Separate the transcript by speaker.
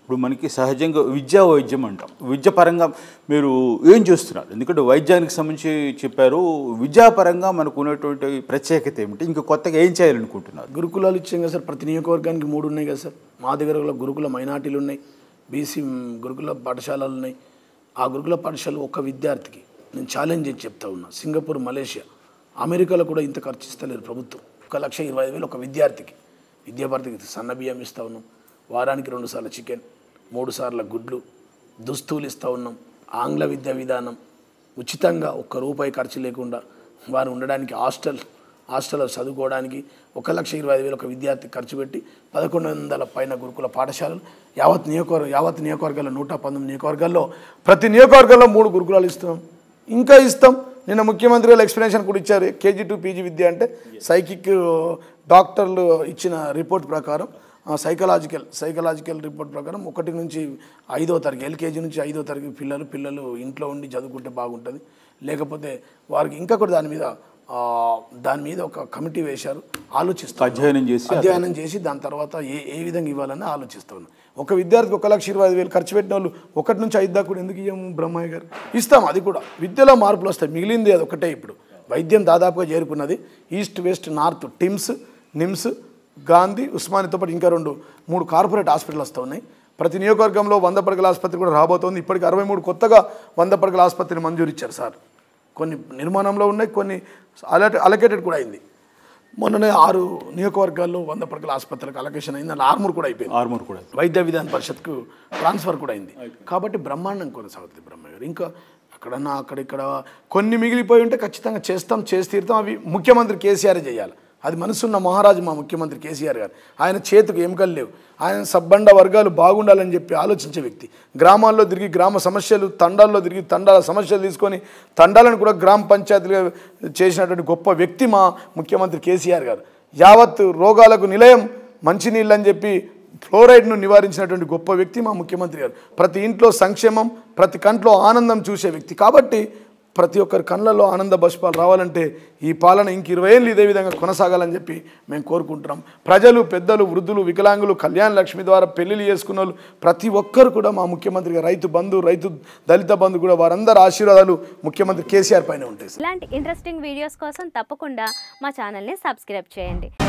Speaker 1: ఇప్పుడు మనకి సహజంగా విద్యా వైద్యం అంటాం విద్య పరంగా మీరు ఏం చేస్తున్నారు ఎందుకంటే వైద్యానికి సంబంధించి చెప్పారు విద్యాపరంగా మనకు ఉన్నటువంటి ప్రత్యేకత ఏమిటి ఇంకా కొత్తగా ఏం చేయాలనుకుంటున్నారు
Speaker 2: గురుకులాలు ఇచ్చాం కదా సార్ ప్రతి నియోజకవర్గానికి మూడు ఉన్నాయి కదా సార్ మా దగ్గర కూడా గురుకుల మైనార్టీలు ఉన్నాయి బీసీ గురుకుల పాఠశాలలు ఉన్నాయి ఆ గురుకుల పాఠశాల ఒక విద్యార్థికి నేను ఛాలెంజ్ చేసి చెప్తా ఉన్నా సింగపూర్ మలేషియా అమెరికాలో కూడా ఇంత ఖర్చు ఇస్తలేరు ప్రభుత్వం ఒక లక్ష ఇరవై ఐదు వేలు ఒక విద్యార్థికి విద్యాభారతికి సన్న బియ్యం ఇస్తూ ఉన్నాం వారానికి రెండు సార్లు చికెన్ మూడు సార్ల గుడ్లు దుస్తువులు ఇస్తూ ఉన్నాం ఆంగ్ల విద్యా విధానం ఉచితంగా ఒక్క రూపాయి ఖర్చు లేకుండా వారు ఉండడానికి హాస్టల్ హాస్టల్లో చదువుకోవడానికి ఒక లక్ష ఇరవై ఐదు వేలు ఒక విద్యార్థి ఖర్చు పెట్టి పదకొండు వందల పైన గురుకుల పాఠశాలలు యావత్ నియోజకవర్గ యావత్ నియోజకవర్గాల్లో నూట పంతొమ్మిది నియోజకవర్గాల్లో ప్రతి నియోజకవర్గంలో మూడు గురుకులాలు ఇస్తున్నాం ఇంకా ఇస్తాం నిన్న ముఖ్యమంత్రి గారు ఎక్స్ప్లెనేషన్ కూడా ఇచ్చారు కేజీ టు పీజీ విద్య అంటే సైకిక్ డాక్టర్లు ఇచ్చిన రిపోర్ట్ ప్రకారం సైకలాజికల్ సైకలాజికల్ రిపోర్ట్ ప్రకారం ఒకటి నుంచి ఐదో తరగతి ఎల్కేజీ నుంచి ఐదో తరగతి పిల్లలు పిల్లలు ఇంట్లో ఉండి చదువుకుంటే బాగుంటుంది లేకపోతే వారికి ఇంకా కూడా దాని మీద ఆ, దాని మీద ఒక కమిటీ వేశారు ఆలోచిస్తారు
Speaker 1: అధ్యయనం చేసి
Speaker 2: అధ్యయనం చేసి దాని తర్వాత ఏ ఏ విధంగా ఇవ్వాలని ఆలోచిస్తా ఉన్నాం ఒక విద్యార్థికి ఒక లక్ష ఇరవై ఐదు వేలు ఖర్చు పెట్టిన వాళ్ళు ఒకటి నుంచి ఐదు దాకా కూడా ఎందుకు ఇవ్వము బ్రహ్మయ్య గారు ఇస్తాం అది కూడా విద్యలో మార్పులు వస్తాయి మిగిలింది అది ఒకటే ఇప్పుడు వైద్యం దాదాపుగా చేరుకున్నది east west north TIMS NIMS Gandhi ఉస్మానియాతో పాటు ఇంకా రెండు మూడు కార్పొరేట్ హాస్పిటల్ వస్తూ ఉన్నాయి ప్రతి నియోజకవర్గంలో వంద పడకల ఆసుపత్రి కూడా రాబోతోంది ఇప్పటికి అరవై మూడు కొత్తగా వంద పడకల ఆసుపత్రిని మంజూరు ఇచ్చారు సార్ కొన్ని నిర్మాణంలో ఉన్నాయి కొన్ని అలట్ అలకేటెడ్ కూడా అయింది మొన్ననే ఆరు నియోజకవర్గాల్లో వంద పడకల ఆసుపత్రులకు అలొకేషన్ అయింది అందులో ఆర్మూర్ కూడా అయిపోయింది
Speaker 1: ఆర్మూర్ కూడా
Speaker 2: వైద్య విధాన పరిషత్కు ట్రాన్స్ఫర్ కూడా అయింది కాబట్టి బ్రహ్మాండం కొనసాగుతుంది బ్రహ్మ గారు ఇంకా అక్కడన్నా అక్కడిక్కడ కొన్ని మిగిలిపోయి ఉంటే ఖచ్చితంగా చేస్తాం చేసి తీరుతాం అవి ముఖ్యమంత్రి కేసీఆర్ చేయాలి అది మనసున్న మహారాజు మా ముఖ్యమంత్రి కేసీఆర్ గారు ఆయన చేతికి ఎముకలు లేవు ఆయన సబ్బండ వర్గాలు బాగుండాలని చెప్పి ఆలోచించే వ్యక్తి గ్రామాల్లో తిరిగి గ్రామ సమస్యలు తండాల్లో తిరిగి తండాల సమస్యలు తీసుకొని తండాలను కూడా గ్రామ పంచాయతీలుగా చేసినటువంటి గొప్ప వ్యక్తి మా ముఖ్యమంత్రి కేసీఆర్ గారు యావత్ రోగాలకు నిలయం మంచినీళ్ళు అని చెప్పి ఫ్లోరైడ్ను నివారించినటువంటి గొప్ప వ్యక్తి మా ముఖ్యమంత్రి గారు ప్రతి ఇంట్లో సంక్షేమం ప్రతి కంట్లో ఆనందం చూసే వ్యక్తి కాబట్టి ప్రతి ఒక్కరి కళ్ళల్లో ఆనంద బష్పాలు రావాలంటే ఈ పాలన ఇంక ఇరవై ఏళ్ళు ఇదే విధంగా కొనసాగాలని చెప్పి మేము కోరుకుంటున్నాం ప్రజలు పెద్దలు వృద్ధులు వికలాంగులు కళ్యాణ లక్ష్మి ద్వారా పెళ్లిళ్ళు చేసుకున్న వాళ్ళు ప్రతి ఒక్కరు కూడా మా ముఖ్యమంత్రి గారు రైతు బంధు రైతు దళిత బంధు కూడా వారందరి ఆశీర్వాదాలు ముఖ్యమంత్రి కేసీఆర్ పైన ఉంటాయి సార్
Speaker 3: ఇలాంటి ఇంట్రెస్టింగ్ వీడియోస్ కోసం తప్పకుండా మా ఛానల్ని సబ్స్క్రైబ్ చేయండి